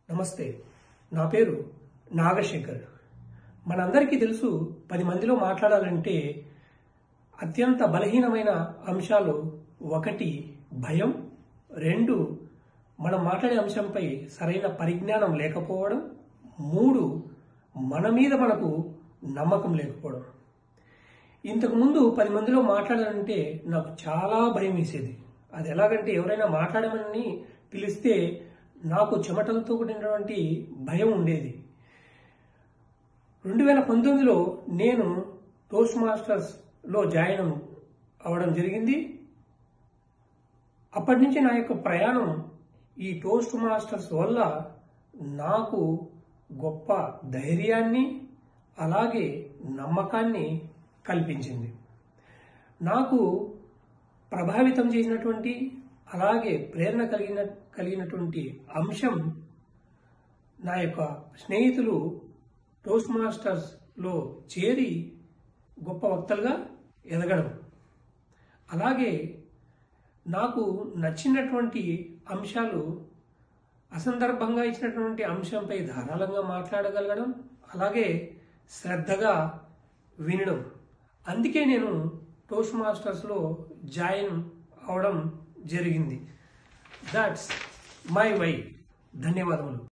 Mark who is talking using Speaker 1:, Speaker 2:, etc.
Speaker 1: నమస్తే నా పేరు నాగశేఖర్ మనందరికీ తెలుసు పది మందిలో మాట్లాడాలంటే అత్యంత బలహీనమైన అంశాలు ఒకటి భయం రెండు మనం మాట్లాడే అంశంపై సరైన పరిజ్ఞానం లేకపోవడం మూడు మన మీద మనకు నమ్మకం లేకపోవడం ఇంతకుముందు పది మందిలో మాట్లాడాలంటే నాకు చాలా భయం వేసేది అది ఎలాగంటే ఎవరైనా మాట్లాడమని పిలిస్తే నాకు చెమటలతో కూడినటువంటి భయం ఉండేది రెండు వేల పంతొమ్మిదిలో నేను టోస్ట్ మాస్టర్స్లో జాయిన్ అవ్వడం జరిగింది అప్పటి నుంచి నా యొక్క ప్రయాణం ఈ టోస్ట్ మాస్టర్స్ వల్ల నాకు గొప్ప ధైర్యాన్ని అలాగే నమ్మకాన్ని కల్పించింది నాకు ప్రభావితం చేసినటువంటి అలాగే ప్రేరణ కలిగిన కలిగినటువంటి అంశం నా యొక్క స్నేహితులు టోస్ట్ మాస్టర్స్లో చేరి గొప్ప వక్తలుగా ఎదగడం అలాగే నాకు నచ్చినటువంటి అంశాలు అసందర్భంగా ఇచ్చినటువంటి అంశంపై ధారాళంగా మాట్లాడగలగడం అలాగే శ్రద్ధగా వినడం అందుకే నేను టోస్ట్ మాస్టర్స్లో జాయిన్ అవడం జరిగింది దట్స్ మై వై ధన్యవాదములు